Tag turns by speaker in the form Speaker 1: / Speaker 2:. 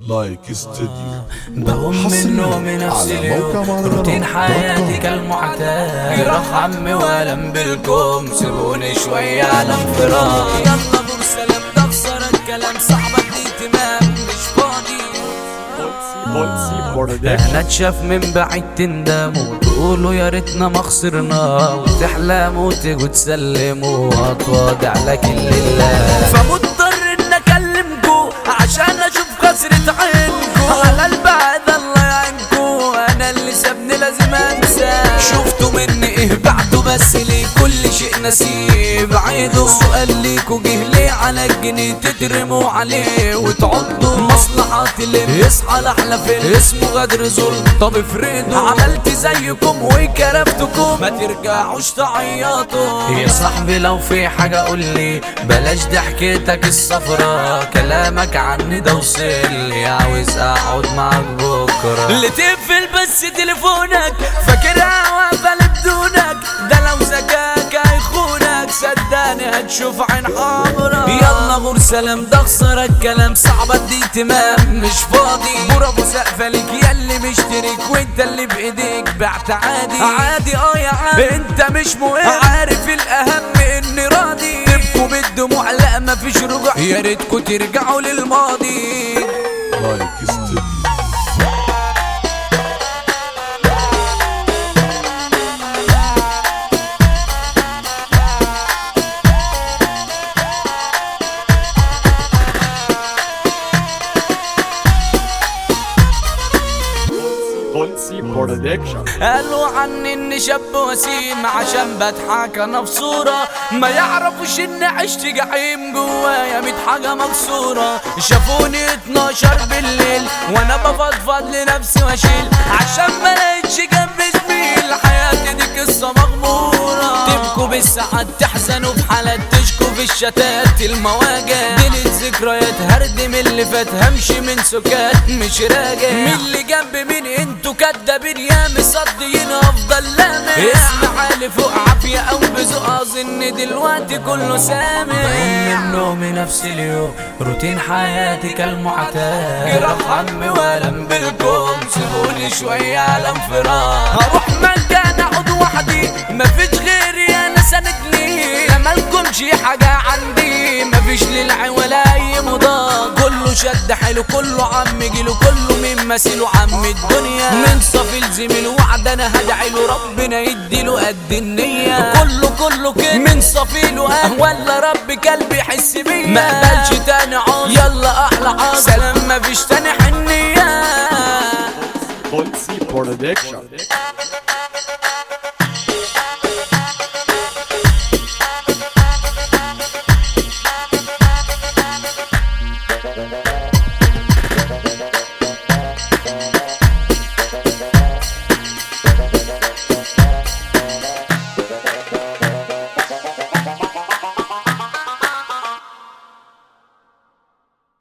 Speaker 1: لايك استوديو
Speaker 2: بقوم من نومي نفس
Speaker 1: على موقع
Speaker 2: اليوم
Speaker 1: مهرجانات
Speaker 2: روتين
Speaker 1: دوت
Speaker 2: حياتي
Speaker 1: كوم.
Speaker 2: كالمعتاد جراح عمي والم بالكم سيبوني شوية على انفراد يلا مرسلم تخسر الكلام صعب الاهتمام مش فاضي احنا اتشاف من بعيد تندموا وتقولوا يا ريتنا ما خسرنا وتحلموا وتيجوا تسلموا واتواضع لكن لله فمضطر ان اكلمكوا عشان اشوف كسرة عينكوا على البعد الله يعينكوا انا اللي سابني لازم انسى شفتوا مني ايه بعده بس ليه كل شيء نسيب عيدوا سؤال ليكوا جه ليه على الجنيه تترموا عليه وتعضوا مصلحات اللي يصحى لاحلى فيلم اسمه غدر ظلم طب افرضوا عملت زيكم وكرفتكم ما ترجعوش تعيطوا يا صاحبي لو في حاجة قول لي بلاش ضحكتك الصفرا كلامك عني ده وصل عاوز اقعد معاك بكرة اللي تقفل بس تليفونك فاكرها واقفة بدونك ده لو ذكاك هيخونك صدقني هتشوف عين حمرا يلا غور سلام ده خسارة الكلام صعب ادي اهتمام مش فاضي برافو سقفة ليك ياللي مشترك وانت اللي بايديك بعت عادي عادي اه يا عم انت مش مهم عارف الاهم اني راضي تبكوا بالدموع لا مفيش رجوع يا ريتكوا ترجعوا للماضي
Speaker 1: لايك استوديو
Speaker 3: Bonsi Production.
Speaker 2: قالوا عني اني شاب وسيم عشان بضحك انا في صورة ما يعرفوش اني عشت جحيم جوايا ميت حاجة مكسورة شافوني 12 بالليل وانا بفضفض لنفسي واشيل عشان ما لقيتش جنب زميل حياتي دي قصة مغمورة تبكوا بالساعات تحزنوا في حالات تشكوا في الشتات المواجع دي ذكريات هردم اللي فات همشي من سكات مش راجع مين اللي جنب مين انتوا كدابين يا مصدقين افضل لامع اسم عالي فوق عافية او بذوق اظن دلوقتي كله سامع من نومي نفس اليوم روتين حياتي كالمعتاد جراح عمي والم بالكم سيبوني شوية على انفراد هروح مكان اقعد وحدي مفيش غيري انا سندني مالكمش حاجة عندي مفيش للعي ولا اي مضاد كله شد حلو كله عم جيله كله من مثيله عم الدنيا من صفي الزميل وعد انا هدعي له ربنا يديله قد النية كله كله كده من صفيله اه ولا رب قلبي يحس بيا ما اقبلش تاني عاص يلا احلى عاص سلام مفيش تاني حنية
Speaker 3: Bonsi Production.